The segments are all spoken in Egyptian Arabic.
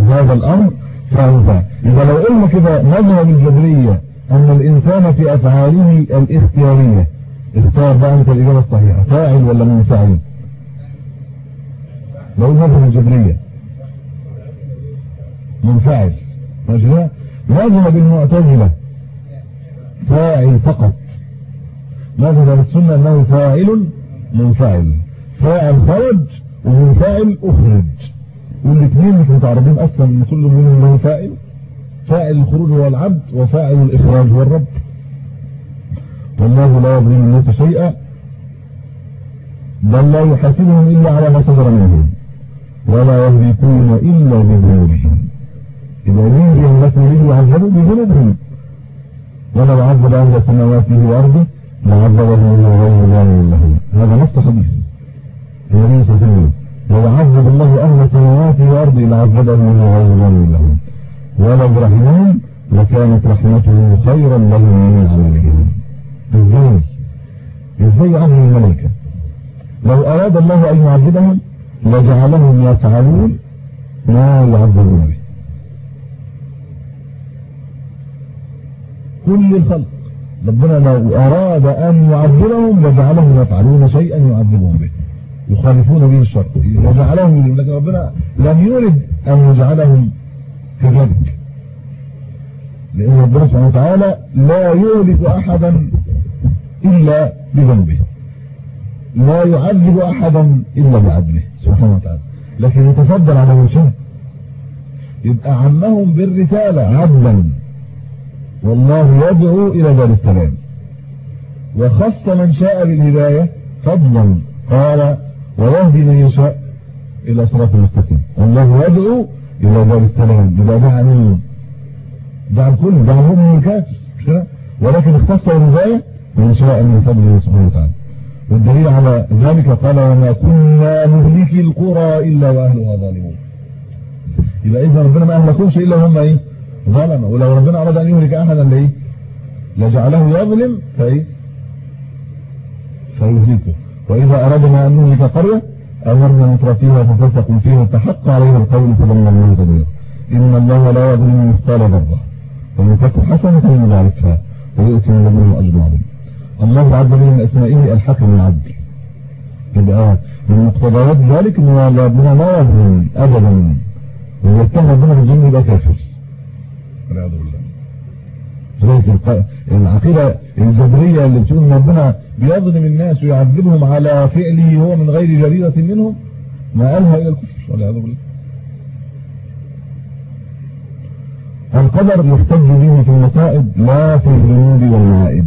هذا الأمر فهو فاعل إذا لو قلنا كده مذهب الجبرية أن الإنسان في أفعاله الاختيارية اختار بقى أنت الإجابة الصحيحة فاعل ولا منفعل لو مذهب الجبرية منفعل ماشي مذهب المعتزلة فاعل فقط مذهب السنة أنه فاعل منفعل فاعل خرج ومنفعل أخرج والاثنين مش متعرضين أصلا ان كل منهم له فاعل فاعل الخروج هو العبد وفاعل الإخراج هو الرب والله لا يظلم الناس شيئا بل لا يحاسبهم إلا على ما صدر منهم ولا يهلكون إلا بذنوبهم إذا يريد أن يكون يعذبوا بذنوبهم ولو عذب أهل سماواته وأرضه لعذبهم من غير ظالم لهم هذا نص حديث النبي صلى الله عليه وسلم لو عذب الله أهل سماواته وأرضه لعذبهم من غير ظالم لهم ولو رحمهم لكانت رحمته خيرا لهم من عملهم ازاي ازاي عمل الملائكة لو أراد الله أن يعذبهم لجعلهم يفعلون ما يعذبون به كل الخلق ربنا لو أراد أن يعذبهم لجعلهم يفعلون شيئا يعذبهم به يخالفون به الشرط وجعلهم لكن ربنا لم يرد أن يجعلهم كذلك لأن ربنا سبحانه وتعالى لا يهلك أحدا إلا بذنبه لا يعذب أحدا إلا بعدله سبحانه وتعالى لكن يتفضل على وجهه يبقى عمهم بالرسالة عدلا والله يدعو إلى دار السلام وخص من شاء بالهداية فضلا قال ويهدي من يشاء إلى صراط المستقيم والله يدعو إلى دار السلام يبقى ده مين ده عن كل ده عن مؤمن الكافر ولكن اختص الهداية من شاء من فضله سبحانه وتعالى والدليل على ذلك قال وما كنا مهلكي القرى إلا وأهلها ظالمون يبقى إذا ربنا ما أهلكوش إلا هم إيه ظلم ولو ربنا أراد أن يهلك أحدا لإيه لجعله يظلم فإيه فيهلكه وإذا أردنا أن نهلك قرية أمرنا مترفيها ففسقوا فيها فحق عليها القول فلما الله تبير إن الله لا يظلم مثقال ذرة ومن تكن حسنة يضاعفها ويؤتي من لدنه أجر عظيم الله عز وجل من أسمائه الحكم العدل يبقى من مقتضيات ذلك ان ربنا لا يظلم ابدا واذا كان ربنا بالظلم يبقى كافر والعياذ بالله زي العقيده الجبريه اللي بتقول ان ربنا بيظلم الناس ويعذبهم على فعله هو من غير جريره منهم ما قالها الى الكفر والعياذ بالله القدر يحتج به في المصائب لا في الذنوب والمعائب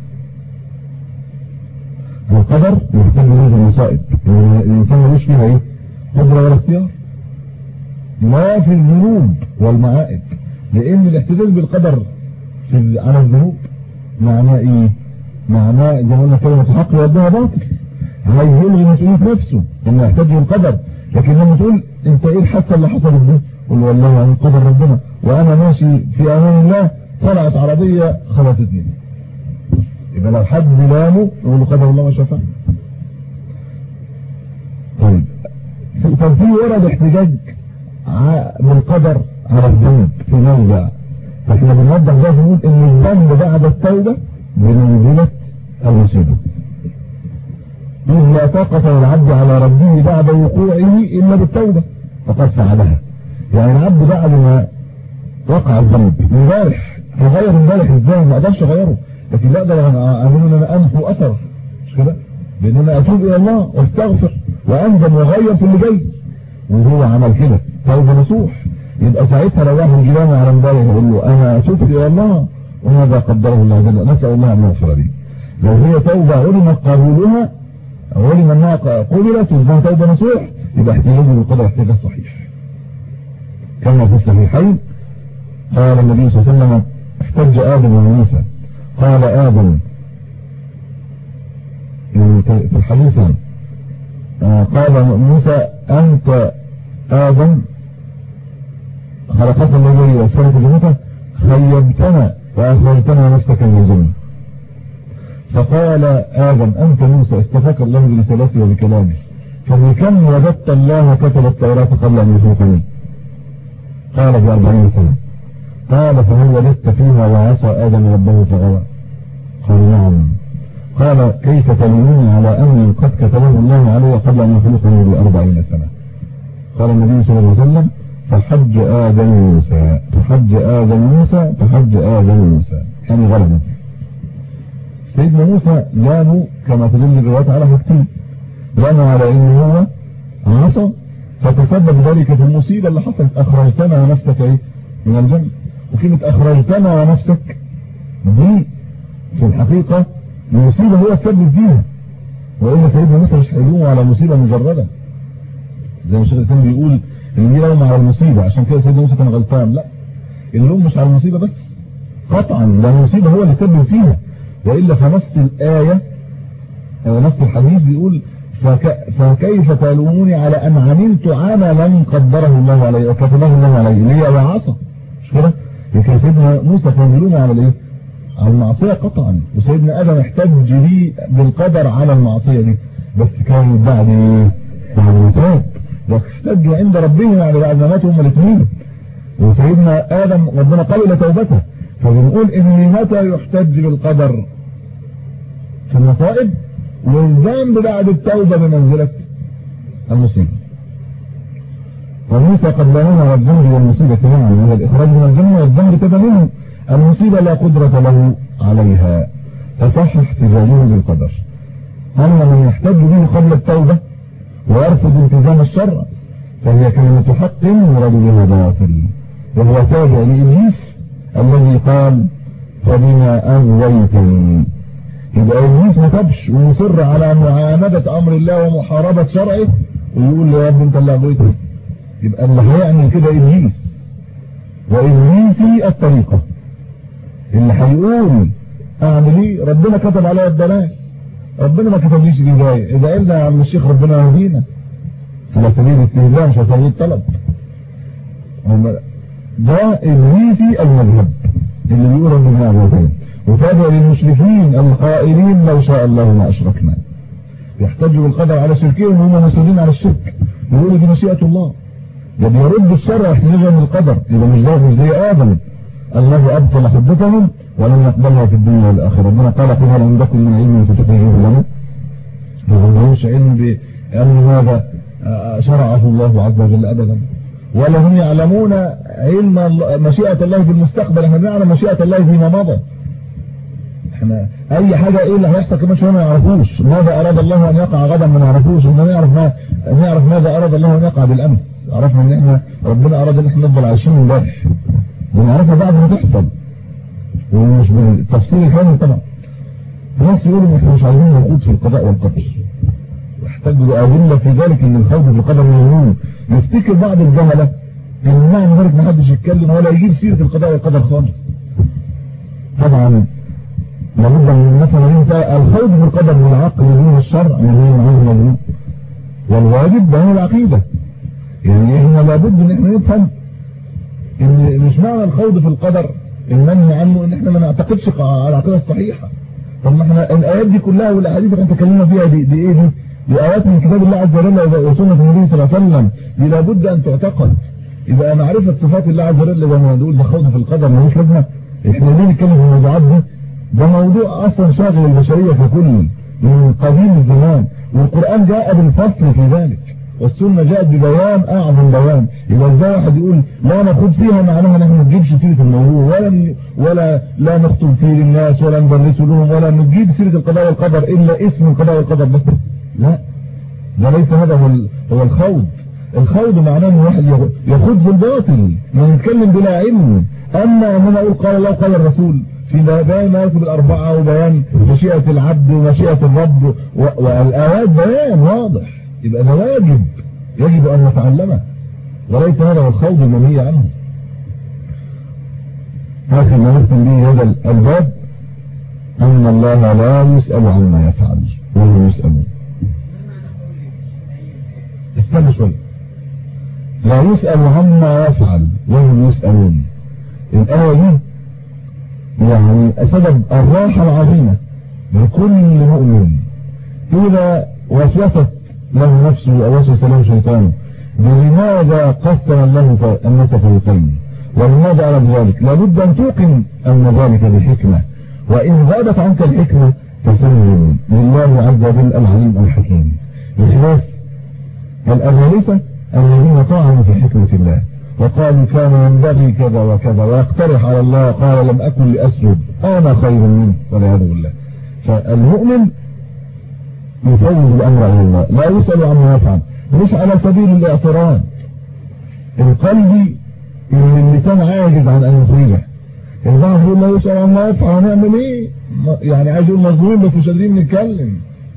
القدر يحتج به في المصائب الانسان ملوش فيها ايه قدره ولا اختيار لا في الذنوب والمعائب لان الاحتجاج بالقدر في على الذنوب معناه ايه معناه زي ما قلنا كلمه حق يوديها باطل عايز يلغي مسؤوليه نفسه انه يحتاج القدر لكن لما تقول انت ايه الحادثه اللي حصلت دي قول والله يعني قدر ربنا وانا ماشي في امان الله طلعت عربيه خبطتني يبقى لو حد لامه يقول له قدر الله ما شاء فعل طيب طب في ورد احتجاج بالقدر على الذنب في موضع فاحنا بنوضح ده بنقول ان الذنب بعد التوبه بمنزله المصيبه إذ لا طاقة للعبد على ربه بعد وقوعه إلا بالتوبة فقد فعلها يعني العبد بعد ما وقع الذنب امبارح هغير امبارح ازاي ما اقدرش اغيره لكن لا اقدر اقول ان انا امحو اثر مش كده بان انا اتوب الى الله واستغفر واندم واغير في اللي جاي وهو عمل كده توبه نصوح يبقى ساعتها لو واحد جيرانه على امبارح يقول له انا تبت الى الله وهذا قدره الله جل نسال الله ان يغفر لي لو هي توبه علمت قبولها علم انها قبلت وإذا توبه نصوح يبقى احتياجه بالقدر احتياج صحيح كما في الصحيحين قال النبي صلى الله عليه وسلم احتج آدم وموسى قال آدم في الحديث قال موسى أنت آدم خلقت الله وأسفلت جنتك خيبتنا وأخرجتنا نفسك من الجنة فقال آدم أنت موسى استفاك الله برسالته وبكلامه فبكم وجدت الله كتب التوراة قبل أن يخلقني قال في أربعين سنة قال فهل وجدت فيها وعصى آدم ربه فغوى قال نعم قال كيف تلومني على أمر قد كتبه الله علي قبل أن يخلقني بأربعين سنة قال النبي صلى الله عليه وسلم فحج آدم موسى فحج آدم موسى فحج آدم موسى يعني غلبا سيدنا موسى جابوا كما تدل الروايات على حاجتين بنوا على انه هو عصى فتسبب ذلك في المصيبة اللي حصلت اخرجتنا ونفسك ايه من الجنة وكلمة اخرجتنا ونفسك دي في الحقيقة المصيبة هو السبب فيها وإلا سيدنا موسى مش هيلومه على مصيبة مجردة زي ما الشيخ الإسلام بيقول ان دي لوم على المصيبة عشان كده سيدنا موسى كان غلطان لا اللوم مش على المصيبة بس قطعا ده المصيبة هو اللي سبب فيها وإلا فنص الآية أو نص الحديث بيقول فك... فكيف تلوموني على أن عملت عملا قدره الله عليه وكتبه الله عليه اللي هي وعصى مش كده؟ لكن سيدنا موسى كان يلومه على الايه؟ على المعصية قطعا وسيدنا آدم احتج لي بالقدر على المعصية دي بس كان بعد بعد متاب واحتج عند ربهم يعني بعد ما ماتوا هم الاثنين وسيدنا آدم ربنا قبل توبته فبنقول ان متى يحتج بالقدر في المصائب والذنب بعد التوبة بمنزلة المصيبة وموسى قد بيننا الذنب والمصيبة معا وهو الإخراج من الجنة والذنب كذا منه المصيبة لا قدرة له عليها فصح احتجاجه بالقدر أما من يحتج به قبل التوبة ويرفض التزام الشرع فهي كلمة حق يراد بها باطل وهو تابع لإبليس الذي قال فبما أغويتني يبقى إبليس ما تبش ويصر على معاندة أمر الله ومحاربة شرعه ويقول له يا رب أنت اللي أغويتني يبقى اللي هيعمل كده إبليس وإبليسي الطريقة اللي هيقول أعمل إيه ربنا كتب عليا الدلال ربنا ما كتبليش الهداية إذا قلنا يا عم الشيخ ربنا يهدينا على سبيل الاستهزاء مش على سبيل الطلب ده إبليسي المذهب اللي بيقول ربنا أغويتني وتابع للمشركين القائلين لو شاء الله ما أشركنا يحتجوا بالقدر على شركهم وهم مسؤولين على الشرك يقولوا دي مشيئة الله ده بيرد الشرع احتجاجا من القدر إذا مش ده مش زي آدم الذي أبطل حدتهم ولم يقبلها في الدنيا والآخرة ربنا قال قل هل عندكم من علم فتخرجوه لنا ما عندهمش علم بأن هذا شرعه الله عز وجل أبدا ولا هم يعلمون علم مشيئة الله في المستقبل احنا نعلم مشيئة الله فيما مضى احنا اي حاجة ايه اللي هيحصل كمان شويه ما يعرفوش ماذا اراد الله ان يقع غدا ما نعرفوش احنا نعرف ما نعرف ماذا اراد الله ان يقع بالامس عرفنا ان احنا ربنا اراد ان احنا نفضل عايشين امبارح بنعرفها بعد ما تحصل ومش بالتفصيل الكامل طبعا الناس يقولوا احنا مش عايزين نخوض في القضاء والقدر واحتاجوا بأدلة في ذلك ان الخوض في القدر مهمون يفتكر بعض الجهلة ان معنى ذلك ما حدش يتكلم ولا يجيب سيرة القضاء والقدر خالص طبعا لابد من مثلا انت الخوض في القدر من العقل من الشرع من هي معاه مجنون والواجب بين العقيدة يعني احنا لابد ان احنا نفهم ان مش معنى الخوض في القدر المنهي عنه ان احنا ما نعتقدش على العقيدة الصحيحة طب ما احنا الايات دي كلها والاحاديث اللي انت اتكلمنا فيها دي, دي ايه دي دي ايات من كتاب الله عز وجل وسنة النبي صلى الله عليه وسلم دي لابد ان تعتقد يبقى معرفة صفات الله عز وجل زي ما نقول ده خوض في القدر ملوش لازمه احنا ليه نتكلم في الموضوعات دي ده موضوع اصلا شاغل البشرية في كل من قديم الزمان والقرآن جاء بالفصل في ذلك والسنة جاءت ببيان اعظم بيان يبقى ازاي واحد يقول لا نخوض فيها معناها ان احنا ما نجيبش سيرة الموضوع ولا ولا لا نخطب فيه للناس ولا ندرس لهم ولا نجيب سيرة القضاء والقدر الا اسم القضاء والقدر بس لا ده ليس هذا هو هو الخوض الخوض معناه ان واحد يخوض في الباطل ما يتكلم بلا علم اما ان انا اقول قال الله قال الرسول في بيان ما يكتب الأربعة وبيان مشيئة العبد ومشيئة الرب والآيات بيان واضح يبقى ده واجب يجب أن نتعلمه وليس هذا هو الخوض المنهي عنه آخر ما نختم به هذا الباب أن الله لا يسأل عما يفعل وهم يسألون استنى شوية لا يسأل عما يفعل وهم يسألون الآية دي يعني سبب الراحة العظيمة لكل مؤمن إذا وسوست له نفسه أو وسوس له شيطانه لماذا قسم الله الناس فريقين ولماذا أرى بذلك لابد أن توقن أن ذلك بحكمة وإن غابت عنك الحكمة فسلم لله عز وجل العليم الحكيم بخلاف الأغالفة الذين طعنوا في حكمة الله وقالوا كان ينبغي كذا وكذا ويقترح على الله قال لم أكن لأسجد أنا خير منه والعياذ بالله فالمؤمن يفوض الأمر على الله لا يسأل عما يفعل مش على سبيل الاعتراض القلب اللي اللسان عاجز عن أن يخرجه البعض يقول لا يسأل عما يفعل هنعمل ايه يعني عايز يقول مظلوم بس مش قادرين نتكلم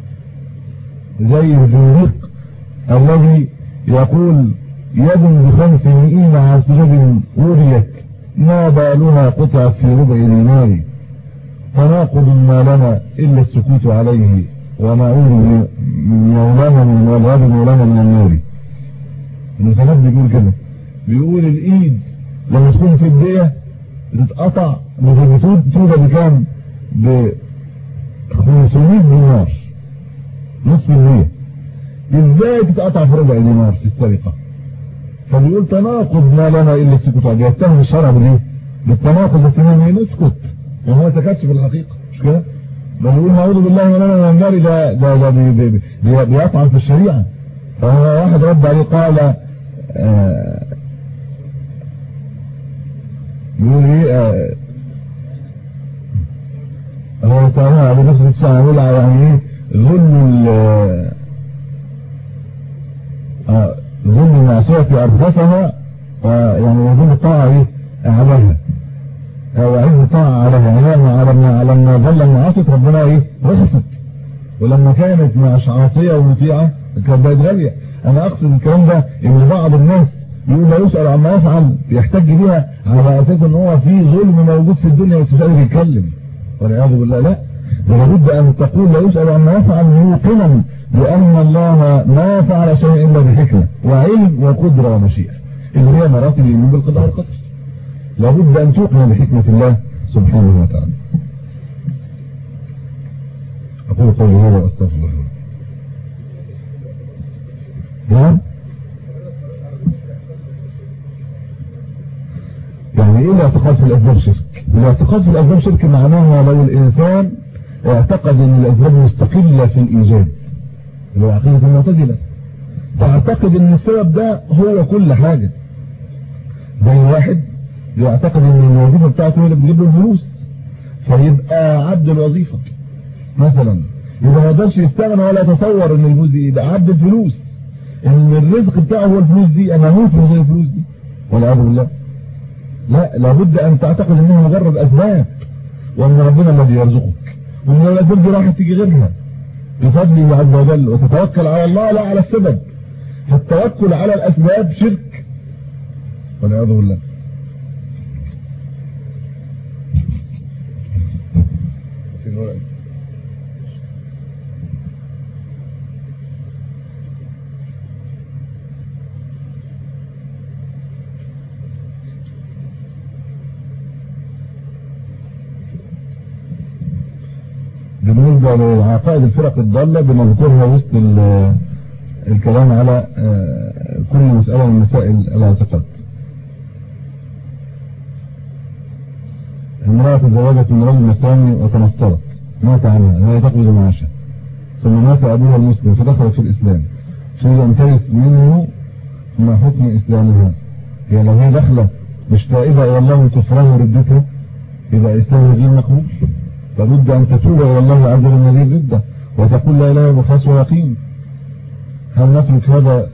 زي الزنديق الذي يقول يد بخمس مئين عسجد وريت ما بالها قطعت في ربع دينار تناقض ما لنا إلا السكوت عليه ونعوذ مولانا من والغاب مولانا من النار المسلمات بيقول كده بيقول الايد لما تكون في الدية بتتقطع بتوت توده بكام ب 500 دينار نصف المية ازاي تتقطع في ربع دينار في السرقة فبيقول تناقض ما لنا الا السكوت بيتهم الشرع بالايه بالتناقض الثاني نسكت وهو ما سكتش في الحقيقة مش كده بل يقول نعوذ بالله من انا من النار ده ده ده بي بي بي بيطعن في الشريعة فهو واحد رد عليه قال آه يقول ايه آه هو تعالى على نفس الساعة يقول يعني ايه ظلم ال ظلم المعصية أرخصها يعني يظن الطاعة ايه أعلاها وعز الطاعة عليها يعني لما لما ظل المعاصي ربنا ايه رخصت ولما كانت عاصية ومطيعة كانت بقت غالية انا اقصد الكلام ده ان بعض الناس يقول لا يسأل عما يفعل يحتج بيها على اساس ان هو في ظلم موجود في الدنيا بس مش قادر يتكلم والعياذ بالله لا لابد ان تقول لا يسأل عما يفعل موقنا بان الله ما فعل شيء الا بحكمه وعلم وقدره ومشيئه اللي هي مراتب الايمان بالقضاء والقدر لابد ان توقن بحكمه الله سبحانه وتعالى اقول قولي هذا واستغفر الله نعم يعني ايه الاعتقاد في الاسباب شرك الاعتقاد في الاسباب شرك معناها لو الانسان اعتقد ان الاسباب مستقلة في الايجاد اللي هو عقيدة المعتزلة فاعتقد ان السبب ده هو كل حاجة زي واحد يعتقد ان الوظيفة بتاعته هي اللي بتجيب له الفلوس فيبقى عبد الوظيفة مثلا يبقى ما يقدرش يستغنى ولا يتصور ان الفلوس دي ده عبد الفلوس ان الرزق بتاعه هو الفلوس دي انا هموت من غير الفلوس دي والعياذ بالله لا لابد ان تعتقد انها مجرد اسباب وان ربنا الذي يرزقك وان الاسباب دي راح تيجي غيرها بفضله عز وجل وتتوكل على الله لا على السبب فالتوكل على الاسباب شرك والعياذ بالله بالنسبة لعقائد الفرق الضالة بنذكرها وسط الكلام على كل مسألة من مسائل الاعتقاد امرأة تزوجت من رجل اسلامي وتنصرت مات عنها هي تقبض معاشها ثم مات ابوها المسلم فدخلت في الاسلام تريد ان ترث منه ما حكم اسلامها هي لو هي داخله مش تائبه الى الله تفرغ ردتها يبقى اسلامها دين مقبول لابد ان تتوب الى الله عز وجل من هذه الرده وتقول لا اله الا الله ويقين هل نترك هذا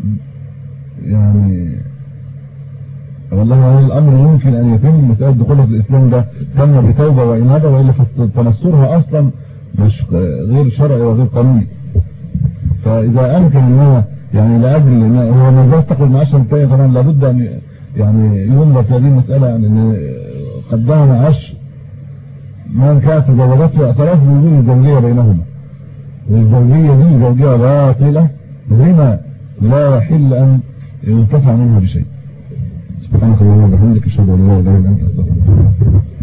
يعني والله هل الامر يمكن ان يتم مسألة دخولها في الاسلام ده تم بتوبة وانابة والا تنصرها اصلا مش غير شرعي وغير قانوني فاذا امكن ان هو يعني لاجل ان هو ما زال تقول معاشا التاني طبعا لابد ان يعني ينظر في هذه المسألة يعني ان قدها معاش من كانت تزوجته اعتراف بوجود الزوجية بينهما والزوجية دي زوجية باطلة لما لا يحل ان ينتفع منها بشيء سبحانك اللهم وبحمدك اشهد ان لا اله الا انت استغفرك